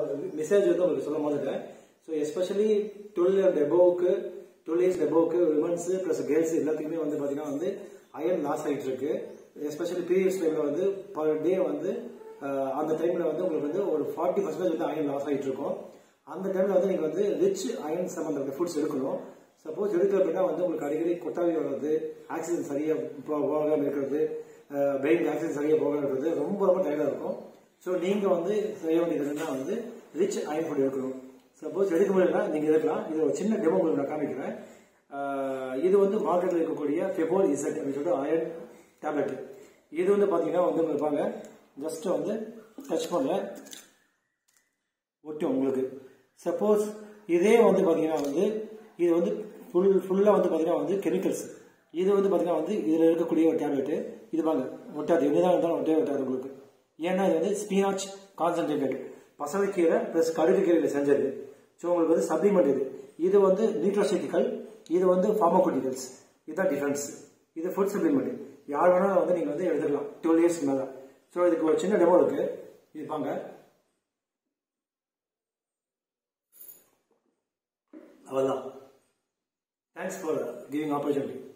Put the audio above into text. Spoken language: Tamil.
மெசேஜ் வந்து உங்களுக்கு சொல்ல மாதிரிட்டேன் ஸோ எஸ்பெஷலி டுவெல் அண்ட் எபோவுக்கு டுவெல் இயர்ஸ் எபோவுக்கு விமன்ஸ் ப்ளஸ் கேர்ள்ஸ் எல்லாத்துக்குமே வந்து பார்த்தீங்கன்னா வந்து அயன் லாஸ் ஆகிட்டு இருக்கு எஸ்பெஷலி பீரியட்ஸ் டைம்ல வந்து பர் டே வந்து அஹ், அந்த டைம்ல வந்து உங்களுக்கு வந்து ஒரு ஃபார்ட்டி பர்சன்டேஜ் வந்து அயன் லாஸ் ஆகிட்டு இருக்கும் அந்த டைம்ல வந்து நீங்க வந்து ரிச் அயன் சம்பந்தப்பட்ட ஃபுட்ஸ் எடுக்கணும் சப்போஸ் எடுக்கல அப்படின்னா வந்து உங்களுக்கு அடிக்கடி கொட்டாவி வர்றது ஆக்சிஜன் சரியா போ- போகாம இருக்கிறது பிரெயின் ஆக்சிஜன் சரியா போகாம இருக்கிறது ரொம்ப ரொம்ப டயர்டா இருக்கும் ஸோ நீங்க வந்து செய்ய வேண்டியது என்னன்னா வந்து ரிச் அயன் ஃபுட் எடுக்கணும் சப்போஸ் எடுக்க முடியலன்னா நீங்க எடுக்கலாம் இது ஒரு சின்ன டெமோ உங்களுக்கு நான் காமிக்கிறேன் அஹ், இது வந்து மார்க்கெட்ல இருக்கக்கூடிய ஃபெபோல் இசட் அப்படின்னு சொல்லிட்டு அயன் டேப்லெட் இது வந்து பாத்தீங்கன்னா வந்து உங்களுக்கு பாருங்க ஜஸ்ட் வந்து டச் பண்ணல ஒட்டும் உங்களுக்கு சப்போஸ் இதே வந்து பாத்தீங்கன்னா வந்து இது வந்து ஃபுல் ஃபுல்லா வந்து பாத்தீங்கன்னா வந்து கெமிக்கல்ஸ் இது வந்து பாத்தீங்கன்னா வந்து இதுல இருக்கக்கூடிய ஒரு டேப்லெட் இது பாருங்க ஒட்டாது என்னதான் இருந்தாலும் ஒட்டே ஒட்டாது உங்களுக்கு ஏன்னா இது வந்து ஸ்பினாச் கான்சன்ட்ரேட்டட் பசலைக்கீரை பிளஸ் கருவேக்கீரையில செஞ்சது ஸோ உங்களுக்கு வந்து சப்ளிமெண்ட் இது இது வந்து நியூட்ரோசிட்டிக்கல் இது வந்து ஃபார்மோகுட்டிகல்ஸ் இதுதான் டிஃபரன்ஸ் இது ஃபுட் சப்ளிமெண்ட் யார் வேணாலும் வந்து நீங்க வந்து எடுத்துக்கலாம் டுவெல் இயர்ஸ் மேல ஸோ இதுக்கு ஒரு சின்ன டெமோ இருக்கு இது பாங்க அவ்வளோதான் தேங்க்ஸ் ஃபார் கிவிங் ஆப்பர்ச்சுனிட்டி